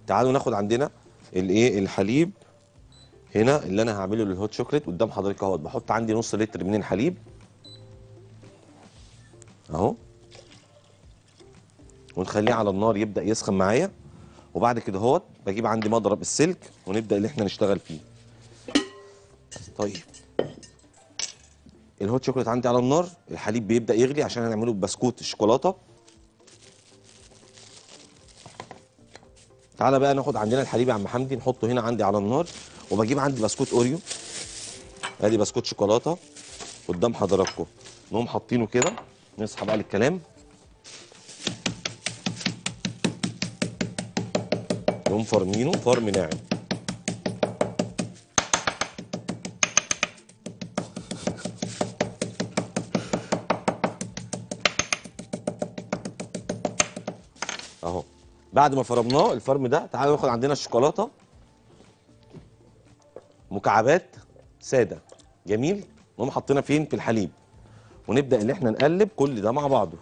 تعالوا ناخد عندنا الايه الحليب هنا اللي انا هعمله للهوت شوكليت قدام حضرتك اهوت بحط عندي نص لتر من الحليب اهو ونخليه على النار يبدا يسخن معايا وبعد كده اهوت بجيب عندي مضرب السلك ونبدا اللي احنا نشتغل فيه طيب الهوت شوكليت عندي على النار الحليب بيبدا يغلي عشان هنعمله بسكوت الشوكولاته تعالى بقى ناخد عندنا الحليب يا عم حمدي نحطه هنا عندي على النار وبجيب عندي بسكوت اوريو ادي بسكوت شوكولاته قدام حضراتكم نقوم حاطينه كده نصحى بقى للكلام نقوم فرمينه فرم ناعم اهو بعد ما فرمناه الفرم ده تعالوا ناخد عندنا الشوكولاته مكعبات ساده جميل نقوم حاطينها فين في الحليب ونبدا ان احنا نقلب كل ده مع بعضه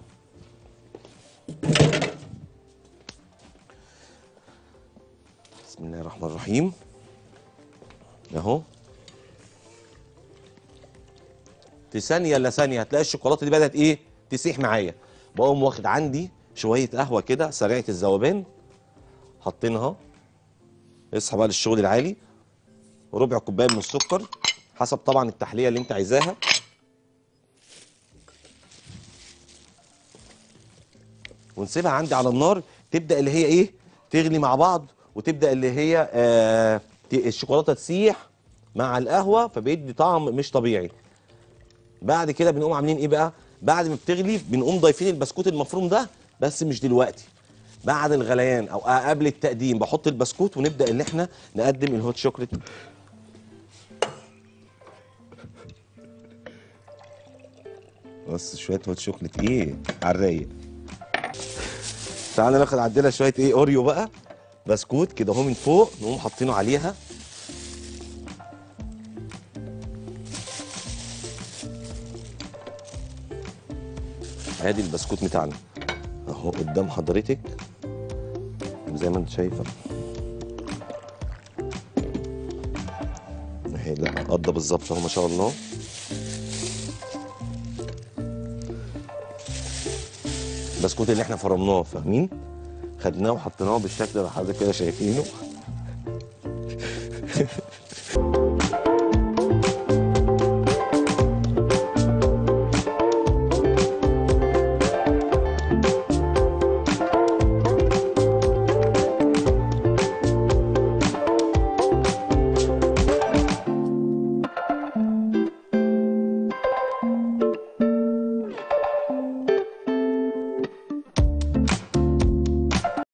بسم الله الرحمن الرحيم اهو في ثانيه الا ثانيه هتلاقي الشوكولاته دي بدات ايه تسيح معايا بقوم واخد عندي شويه قهوه كده سريعه الذوبان حاطينها اصحى بقى للشغل العالي وربع كوبايه من السكر حسب طبعا التحليه اللي انت عايزاها ونسيبها عندي على النار تبدا اللي هي ايه تغلي مع بعض وتبدا اللي هي آه ت- الشوكولاته تسيح مع القهوه فبيدي طعم مش طبيعي بعد كده بنقوم عاملين ايه بقى بعد ما بتغلي بنقوم ضايفين البسكوت المفروم ده بس مش دلوقتي بعد الغليان او قبل التقديم بحط البسكوت ونبدا ان احنا نقدم الهوت شوكليت بص شويه هوت شوكليت ايه على الرايق تعالى ناخد عندنا شويه ايه اوريو بقى بسكوت كده اهو من فوق نقوم حاطينه عليها ادي البسكوت بتاعنا اهو قدام حضرتك زي ما انت شايفه اهي لا قضى بالظبط اهو ما شاء الله البسكوت اللي احنا فرمناه فاهمين خدناه وحطيناه بالشكل اللي حضرتك كده شايفينه